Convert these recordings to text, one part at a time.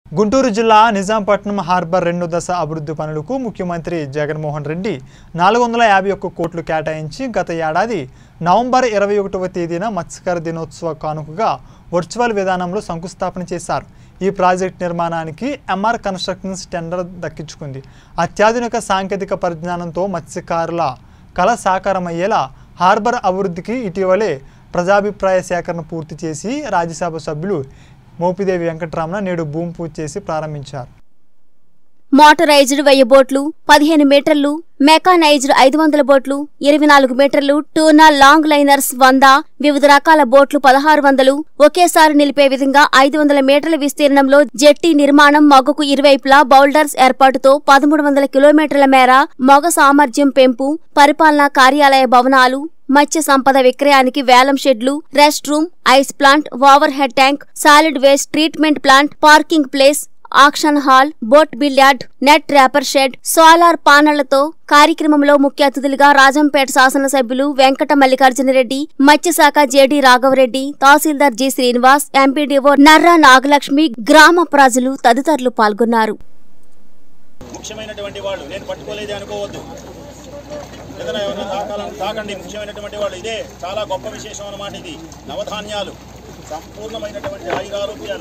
గుంటూరు జిల్లా నిజాంపట్నం హార్బర్ రెండు దశ అభివృద్ధి పనులకు ముఖ్యమంత్రి జగన్మోహన్ రెడ్డి నాలుగు వందల యాభై ఒక్క కోట్లు కేటాయించి గత ఏడాది నవంబర్ ఇరవై ఒకటవ తేదీన మత్స్యకార దినోత్సవ కానుకగా వర్చువల్ విధానంలో శంకుస్థాపన చేశారు ఈ ప్రాజెక్ట్ నిర్మాణానికి ఎంఆర్ కన్స్ట్రక్షన్స్ టెండర్ దక్కించుకుంది అత్యాధునిక సాంకేతిక పరిజ్ఞానంతో మత్స్యకారుల కళ సాకారమయ్యేలా హార్బర్ అభివృద్ధికి ఇటీవలే ప్రజాభిప్రాయ సేకరణ పూర్తి చేసి రాజ్యసభ సభ్యులు మోపిదేవి వెంకటరమణ నేడు భూమి పూజ చేసి ప్రారంభించారు మోటరైజ్డ్ వెయ్యి బోట్లు పదిహేను మీటర్లు మెకానైజ్డ్ ఐదు వందల బోట్లు ఇరవై నాలుగు మీటర్లు టూనా లాంగ్ లైనర్స్ వంద వివిధ రకాల బోట్లు పదహారు వందలు ఒకేసారి నిలిపే విధంగా ఐదు వందల మీటర్ల విస్తీర్ణంలో జెట్టి నిర్మాణం మొగకు ఇరువైపులా బౌల్డర్స్ ఏర్పాటుతో పదమూడు వందల కిలోమీటర్ల మేర మొగ సామర్థ్యం పెంపు పరిపాలనా కార్యాలయ భవనాలు మత్స్య సంపద విక్రయానికి వేలం షెడ్లు rest room ice plant over head tank solid waste treatment plant parking place auction hall boat billiard net wrapper shed solar పానళ్లతో కార్యక్రమంలో ముఖ్య అతిథులుగా రాజంపేట శాసనసభ్యులు వెంకట మల్లికార్జునరెడ్డి మత్స్యశాఖ JD Raghavareddy tahsildar G Srinivas MPDO Narra Nagalakshmi గ్రామ ప్రజలు తదితరులు పాల్గొన్నారు ముఖ్యమైనటువంటి వాళ్ళు నేను పట్టుకోలేదే అనుకోవద్దు ఏదైనా ఎవరైనా తాకాలని తాకండి ముఖ్యమైనటువంటి వాళ్ళు ఇదే చాలా గొప్ప విశేషం అన్నమాట ఇది నవధాన్యాలు సంపూర్ణమైనటువంటి ఆయురారోగ్యాలు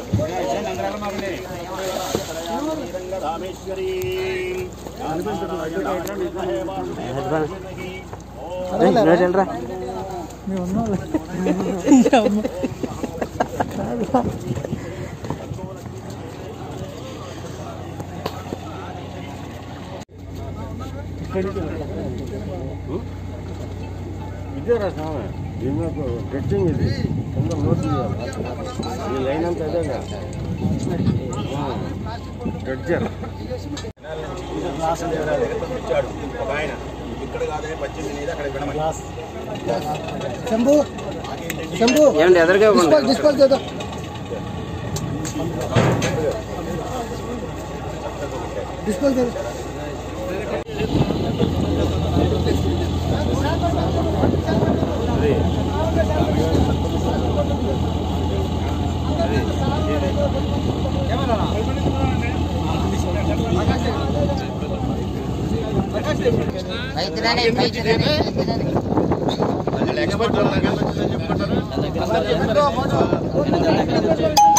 రామేశ్వరి ఇదేరా స్వామి దీనికి టెస్టింగ్ ఇది కింద నోట్ చేయాలి ఈ లైన్ అంతా అదేగా గడ్జర్ ఇచ్చాడు ఒక ఆయన ఇక్కడ కాదే పద్దెనిమిది అనేది అక్కడ వినమని శంభు శంభు ఏమండి ఎదురుగా డిస్పోజ్ డిస్పోజ్ చేద్దాం డిస్పోజ్ చేద్దాం ఎక్స్పర్ట్ చెప్పుకుంటారు